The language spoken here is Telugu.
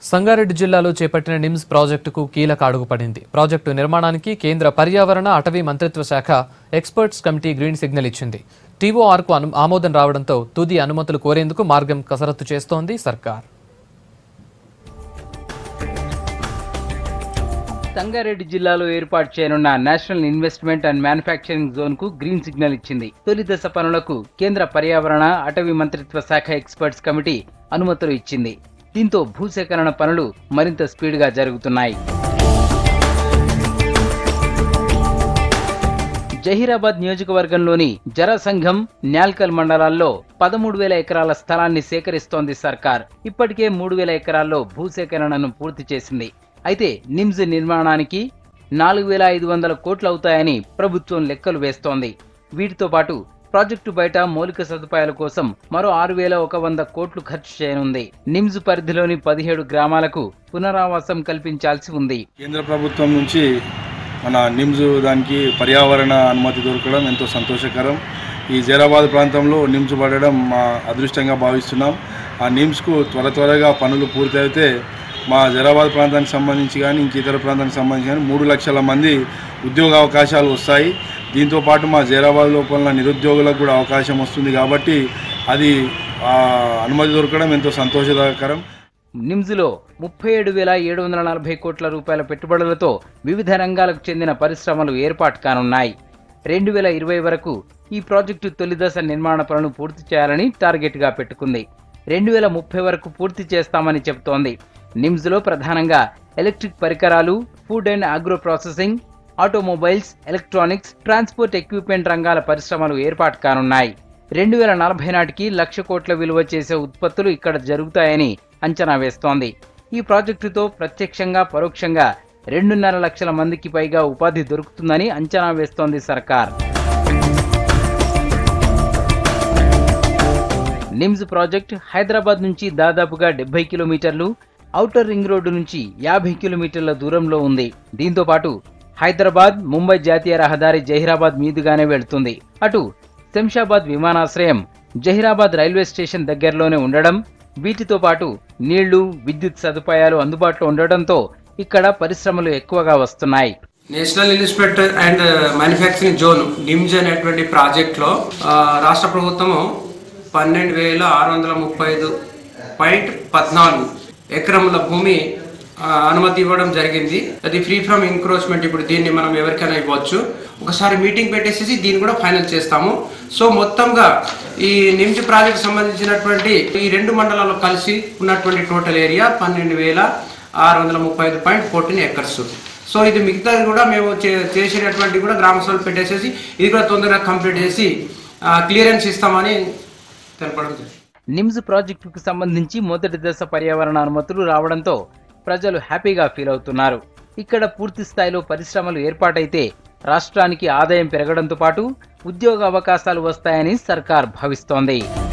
సంగారెడ్డి జిల్లాలో చేపట్టిన నిమ్స్ ప్రాజెక్టుకు కీలక అడుగు పడింది ప్రాజెక్టు నిర్మాణానికి కేంద్ర పర్యావరణ అటవీ మంత్రిత్వ శాఖ ఎక్స్పర్ట్స్ కమిటీ గ్రీన్ సిగ్నల్ ఇచ్చింది టీఓఆర్కు అను ఆమోదం రావడంతో తుది అనుమతులు కోరేందుకు మార్గం కసరత్తు చేస్తోంది సర్కార్ సంగారెడ్డి జిల్లాలో ఏర్పాటు చేయనున్న national investment and manufacturing zone కు గ్రీన్ సిగ్నల్ ఇచ్చింది తొలి దశ పనులకు కేంద్ర పర్యావరణ అటవీ మంత్రిత్వ శాఖ ఎక్స్పర్ట్స్ కమిటీ అనుమతులు ఇచ్చింది దీంతో భూసేకరణ పనులు మరింత స్పీడ్గా జరుగుతున్నాయి జహీరాబాద్ నియోజకవర్గంలోని జరసంఘం న్యాల్కల్ మండలాల్లో పదమూడు వేల ఎకరాల స్థలాన్ని సేకరిస్తోంది సర్కార్ ఇప్పటికే మూడు వేల ఎకరాల్లో భూసేకరణను పూర్తి చేసింది అయితే నిమ్స్ నిర్మాణానికి నాలుగు వేల ఐదు వందల కోట్లు అవుతాయని ప్రభుత్వం లెక్కలు వేస్తోంది వీటితో పాటు ప్రాజెక్టు బయట మౌలిక సదుపాయాల కోసం మరో ఆరు వేల ఒక వంద కోట్లు ఖర్చు చేయనుంది నిమ్స్ పరిధిలోని పదిహేడు గ్రామాలకు పునరావాసం కల్పించాల్సి ఉంది కేంద్ర ప్రభుత్వం నుంచి మన నిమ్స్ దానికి పర్యావరణ అనుమతి దొరకడం ఎంతో సంతోషకరం ఈ జైరాబాద్ ప్రాంతంలో నిమ్స్ పడడం మా అదృష్టంగా భావిస్తున్నాం ఆ నిమ్స్కు త్వర త్వరగా పనులు పూర్తయితే మా జైరాబాద్ ప్రాంతానికి సంబంధించి కానీ ఇంక ఇతర ప్రాంతానికి సంబంధించి కానీ మూడు లక్షల మంది ఉద్యోగ అవకాశాలు వస్తాయి దీంతో పాటు మా జైరాబాద్ లోపల నిరుద్యోగులకు కూడా అవకాశం వస్తుంది కాబట్టి అది ఆ, అనుమతి దొరకడం ఎంతో సంతోషకరం నిమ్స్లో ముప్పై ఏడు వేల ఏడు వందల నలభై కోట్ల రూపాయల పెట్టుబడులతో వివిధ రంగాలకు చెందిన పరిశ్రమలు ఏర్పాటు కానున్నాయి రెండు వేల ఇరవై వరకు ఈ ప్రాజెక్టు తొలి దశ నిర్మాణ పనులు పూర్తి చేయాలని టార్గెట్గా పెట్టుకుంది రెండు వేల ముప్పై వరకు పూర్తి చేస్తామని చెబుతోంది నిమ్స్లో ప్రధానంగా ఎలక్ట్రిక్ పరికరాలు food and agro processing automobiles electronics transport equipment రంగాల పరిశ్రమలు ఏర్పాటు కానున్నాయి రెండు వేల నలభై నాటికి లక్ష కోట్ల విలువ చేసే ఉత్పత్తులు ఇక్కడ జరుగుతాయని అంచనా వేస్తోంది ఈ ప్రాజెక్టుతో ప్రత్యక్షంగా పరోక్షంగా రెండున్నర లక్షల మందికి పైగా ఉపాధి దొరుకుతుందని అంచనా వేస్తోంది సర్కార్ నిమ్స్ ప్రాజెక్ట్ హైదరాబాద్ నుంచి దాదాపుగా డెబ్బై కిలోమీటర్లు ఔటర్ రింగ్ రోడ్డు నుంచి యాభై కిలోమీటర్ల దూరంలో ఉంది దీంతో పాటు హైదరాబాద్ ముంబై జాతీయ రహదారి జహీరాబాద్ మీదుగానే వెళ్తుంది అటు శంషాబాద్ విమానాశ్రయం జహీరాబాద్ రైల్వే స్టేషన్ దగ్గరలోనే ఉండడం వీటితో పాటు నీళ్లు విద్యుత్ సదుపాయాలు అందుబాటులో ఉండడంతో ఇక్కడ పరిశ్రమలు ఎక్కువగా వస్తున్నాయి national investment and manufacturing zone NIMZ అనేటువంటి ప్రాజెక్ట్లో ఆ, రాష్ట్ర ప్రభుత్వము పన్నెండు వేల ఆరు వందల ముప్పై ఐదు పాయింట్ పద్నాలుగు ఎకరముల భూమి ఆ, అనుమతి ఇవ్వడం జరిగింది అది ఫ్రీ ఫ్రమ్ ఎంక్రోచ్మెంట్ ఇప్పుడు దీన్ని మనం ఎవరికైనా ఇవ్వచ్చు ఒకసారి మీటింగ్ పెట్టేసేసి దీన్ని కూడా ఫైనల్ చేస్తాము సో మొత్తంగా ఈ నిమ్జ్ ప్రాజెక్ట్ సంబంధించినటువంటి ఈ రెండు మండలాలు కలిసి ఉన్నటువంటి టోటల్ ఏరియా పన్నెండు వేల ఆరు వందల ముప్పై ఐదు పాయింట్ ఫోర్టీన్ ఎకర్స్ సో ఇది మిగతాది కూడా మేము చే- చేసినటువంటి కూడా గ్రామ సభలు పెట్టేసేసి ఇది కూడా తొందరగా కంప్లీట్ చేసి క్లియరెన్స్ ఇస్తామని తెలపడం జరిగింది నిమ్స్ ప్రాజెక్టుకు సంబంధించి మొదటి దశ పర్యావరణ అనుమతులు రావడంతో ప్రజలు హ్యాపీగా ఫీల్ అవుతున్నారు ఇక్కడ పూర్తి స్థాయిలో పరిశ్రమలు ఏర్పాటైతే రాష్ట్రానికి ఆదాయం పెరగడంతో పాటు ఉద్యోగ అవకాశాలు వస్తాయని సర్కార్ భావిస్తోంది